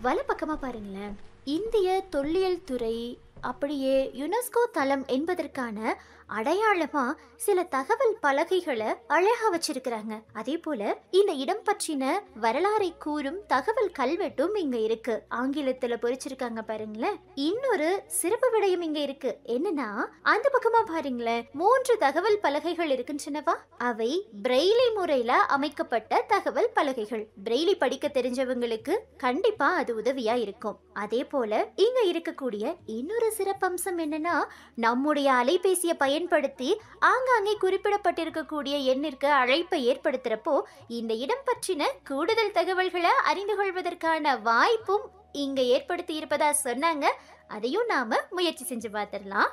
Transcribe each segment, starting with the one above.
வலப்பக்கமா பாருங்களேன் இந்திய தொல்லியல் துறை அப்படியே யுனெஸ்கோ தளம் என்பதற்கான அடையாளமா சில தகவல் பலகைகளை அழகா வச்சிருக்கிறாங்க அதே போல இந்த இடம் பற்றின வரலாறை கூறும் தகவல் கல்வெட்டும் இங்க இருக்கு ஆங்கிலத்துல பொறிச்சிருக்காங்க பாருங்களேன் இன்னொரு சிறப்பு விடயம் இங்க இருக்கு என்னன்னா அந்த பக்கமா பாருங்களேன் மூன்று தகவல் பலகைகள் இருக்கின்றனவா அவை பிரெய்லி முறையில அமைக்கப்பட்ட தகவல் பலகைகள் பிரெய்லி படிக்க தெரிஞ்சவங்களுக்கு கண்டிப்பா அது உதவியா இருக்கும் அதே போல இங்க இருக்கக்கூடிய இன்னொரு சிறப்பம்சம் என்னன்னா நம்முடைய அலைபேசியை பயன்படுத்தி ஆங்காங்கே குறிப்பிடப்பட்டிருக்கக்கூடிய எண்ணிற்கு அழைப்பை ஏற்படுத்துறப்போ இந்த இடம் பற்றின கூடுதல் தகவல்களை அறிந்து கொள்வதற்கான வாய்ப்பும் இங்க ஏற்படுத்தி இருப்பதா சொன்னாங்க அதையும் நாம முயற்சி செஞ்சு பார்த்திடலாம்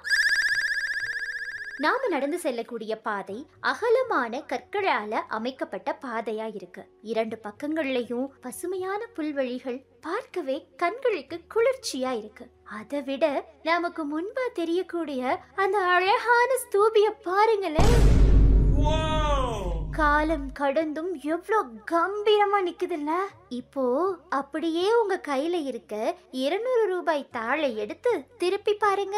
நாம நடந்து செல்லக்கூடிய பாதை அகலமான கற்களால அமைக்கப்பட்ட பாதையா இருக்கு இரண்டு பக்கங்கள்லயும் பசுமையான புல்வெளிகள் பார்க்கவே கண்களுக்கு குளிர்ச்சியா இருக்கு அதை விட நமக்கு முன்பா தெரியக்கூடிய அந்த அழகான ஸ்தூபிய பாருங்களேன் காலம் கடந்தும் எவ்வளோ கம்பீரமா நிக்குதுல்ல இப்போ அப்படியே உங்க கையில இருக்க இருநூறு ரூபாய் தாளை எடுத்து திருப்பி பாருங்க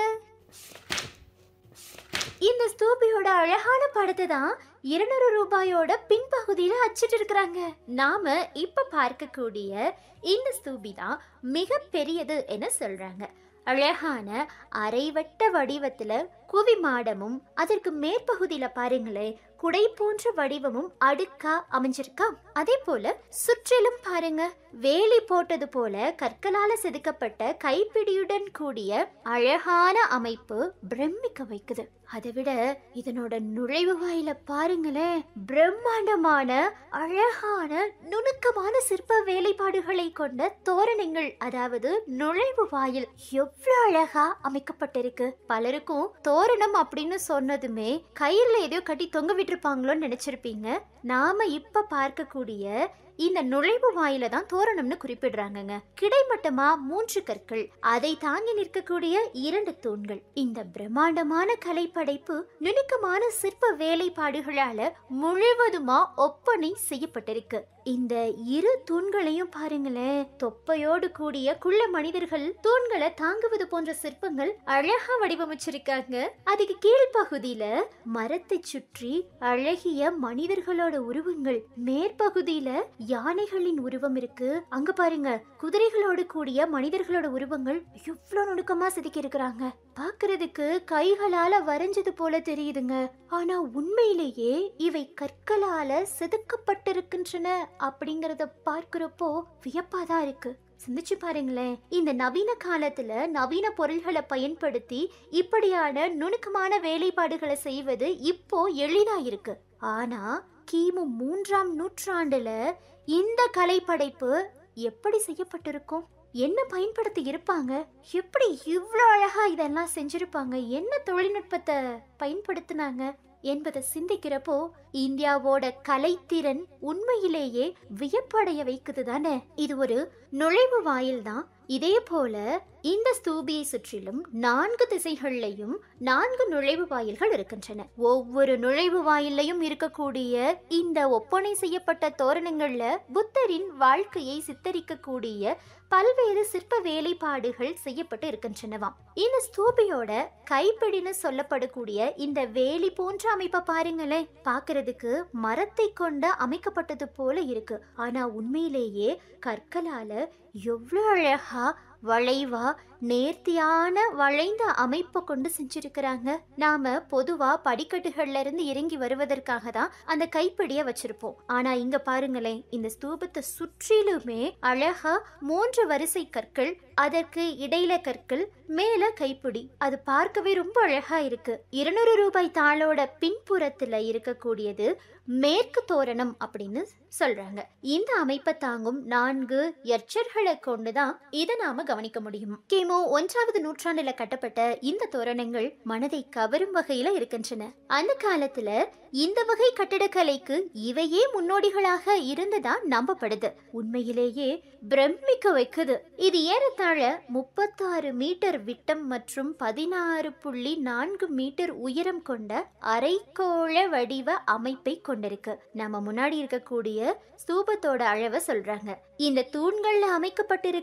இந்த ஸ்தூபியோட அழகான படத்தை தான் இருநூறு ரூபாயோட பின்பகுதியில அச்சிட்டு இருக்கிறாங்க நாம இப்ப பார்க்கக்கூடிய இந்த ஸ்தூபி தான் மிக பெரியது என சொல்றாங்க அழகான அரைவட்ட வடிவத்துல குவி மாடமும் அதற்கு மேற்பகுதியில பாருங்களேன் குடை போன்ற வடிவமும் அடுக்கா அமைஞ்சிருக்கா அதே போல சுற்றிலும் பாருங்க வேலி போட்டது போல கற்களால செதுக்கப்பட்ட கைப்பிடியுடன் கூடிய அழகான அமைப்பு பிரமிக்க வைக்குது அதை விட இதனோட நுழைவு வாயில பாருங்களேன் பிரம்மாண்டமான அழகான நுணுக்கமான சிற்ப வேலைப்பாடுகளை கொண்ட தோரணங்கள் அதாவது நுழைவு வாயில் எவ்வளவு அழகா அமைக்கப்பட்டிருக்கு பலருக்கும் தோரணம் அப்படின்னு சொன்னதுமே கையில ஏதோ கட்டி தொங்க விட்டுருப்பாங்களோன்னு நினைச்சிருப்பீங்க நாம இப்ப பார்க்கக்கூடிய இந்த நுழைவு வாயில தான் தோரணம்னு குறிப்பிடுறாங்கங்க கிடைமட்டமா மூன்று கற்கள் அதை தாங்கி நிற்கக்கூடிய இரண்டு தூண்கள் இந்த பிரம்மாண்டமான கலைப்படைப்பு நுணுக்கமான சிற்ப வேலைப்பாடுகளால முழுவதுமா ஒப்பனை செய்யப்பட்டிருக்கு இந்த இரு தூண்களையும் பாருங்களேன் தொப்பையோடு கூடிய குள்ள மனிதர்கள் தூண்களை தாங்குவது போன்ற சிற்பங்கள் அழகா வடிவமைச்சிருக்காங்க அதுக்கு கீழ்ப்பகுதியில மரத்தை சுற்றி அழகிய மனிதர்களோட உருவங்கள் மேற்பகுதியில யானைகளின் உருவம் இருக்கு அங்க பாருங்க குதிரைகளோடு கூடிய மனிதர்களோட உருவங்கள் எவ்வளவு நுணுக்கமா செதுக்கி இருக்கிறாங்க பாக்குறதுக்கு கைகளால வரைஞ்சது போல தெரியுதுங்க ஆனா உண்மையிலேயே இவை கற்களால செதுக்கப்பட்டிருக்கின்றன அப்படிங்கறத பார்க்கிறப்போ வியப்பாதான் இருக்கு சிந்திச்சு பாருங்களேன் இந்த நவீன காலத்துல நவீன பொருள்களை பயன்படுத்தி இப்படியான நுணுக்கமான வேலைப்பாடுகளை செய்வது இப்போ எளிதா இருக்கு ஆனா கிமு மூன்றாம் நூற்றாண்டுல இந்த கலைப்படைப்பு எப்படி செய்யப்பட்டிருக்கும் என்ன பயன்படுத்தி இருப்பாங்க எப்படி இவ்வளோ அழகா இதெல்லாம் செஞ்சிருப்பாங்க என்ன தொழில்நுட்பத்தை பயன்படுத்தினாங்க என்பதை சிந்திக்கிறப்போ இந்தியாவோட கலைத்திறன் உண்மையிலேயே வியப்படைய வைக்குது தானே இது ஒரு நுழைவு வாயில் தான் இதே போல இந்த ஸ்தூபியை சுற்றிலும் நான்கு திசைகள்லையும் நான்கு நுழைவு வாயில்கள் இருக்கின்றன ஒவ்வொரு நுழைவு வாயிலையும் இருக்கக்கூடிய இந்த ஒப்பனை செய்யப்பட்ட தோரணங்கள்ல புத்தரின் வாழ்க்கையை சித்தரிக்கக்கூடிய பல்வேறு சிற்ப வேலைப்பாடுகள் செய்யப்பட்டு இருக்கின்றனவாம் இந்த ஸ்தூபியோட கைப்பிடின்னு சொல்லப்படக்கூடிய இந்த வேலி போன்ற அமைப்பை பாருங்களேன் பாக்குறதுக்கு மரத்தை கொண்ட அமைக்கப்பட்டது போல இருக்கு ஆனா உண்மையிலேயே கற்களால எவ்வளவு அழகா வளைவா நேர்த்தியான வளைந்த அமைப்பை கொண்டு செஞ்சிருக்கிறாங்க நாம பொதுவா படிக்கட்டுகள்ல இருந்து இறங்கி வருவதற்காக தான் அந்த கைப்பிடிய வச்சிருப்போம் ஆனா இங்க பாருங்களேன் இந்த ஸ்தூபத்தை சுற்றிலுமே அழகா மூன்று வரிசை கற்கள் அதற்கு இடையில கற்கள் மேல கைப்பிடி அது பார்க்கவே ரொம்ப அழகா இருக்கு இருநூறு ரூபாய் தாளோட பின்புறத்துல இருக்கக்கூடியது மேற்கு தோரணம் அப்படின்னு சொல்றாங்க இந்த அமைப்பை தாங்கும் நான்கு எச்சர்களை கொண்டுதான் இதை நாம கவனிக்க முடியும் கிமு ஒன்றாவது நூற்றாண்டுல கட்டப்பட்ட இந்த தோரணங்கள் மனதை கவரும் வகையில இருக்கின்றன அந்த காலத்துல இந்த வகை கட்டிடக்கலைக்கு இவையே முன்னோடிகளாக இருந்ததா நம்பப்படுது உண்மையிலேயே பிரமிக்க வைக்குது இது ஏறத்தாழ முப்பத்தாறு மீட்டர் விட்டம் மற்றும் பதினாறு புள்ளி நான்கு மீட்டர் உயரம் கொண்ட அரைக்கோள வடிவ அமைப்பை கொண்டிருக்கு நம்ம முன்னாடி இருக்கக்கூடிய ஸ்தூபத்தோட அளவை சொல்றாங்க இந்த தூண்கள்ல அமைக்கப்பட்டிருக்க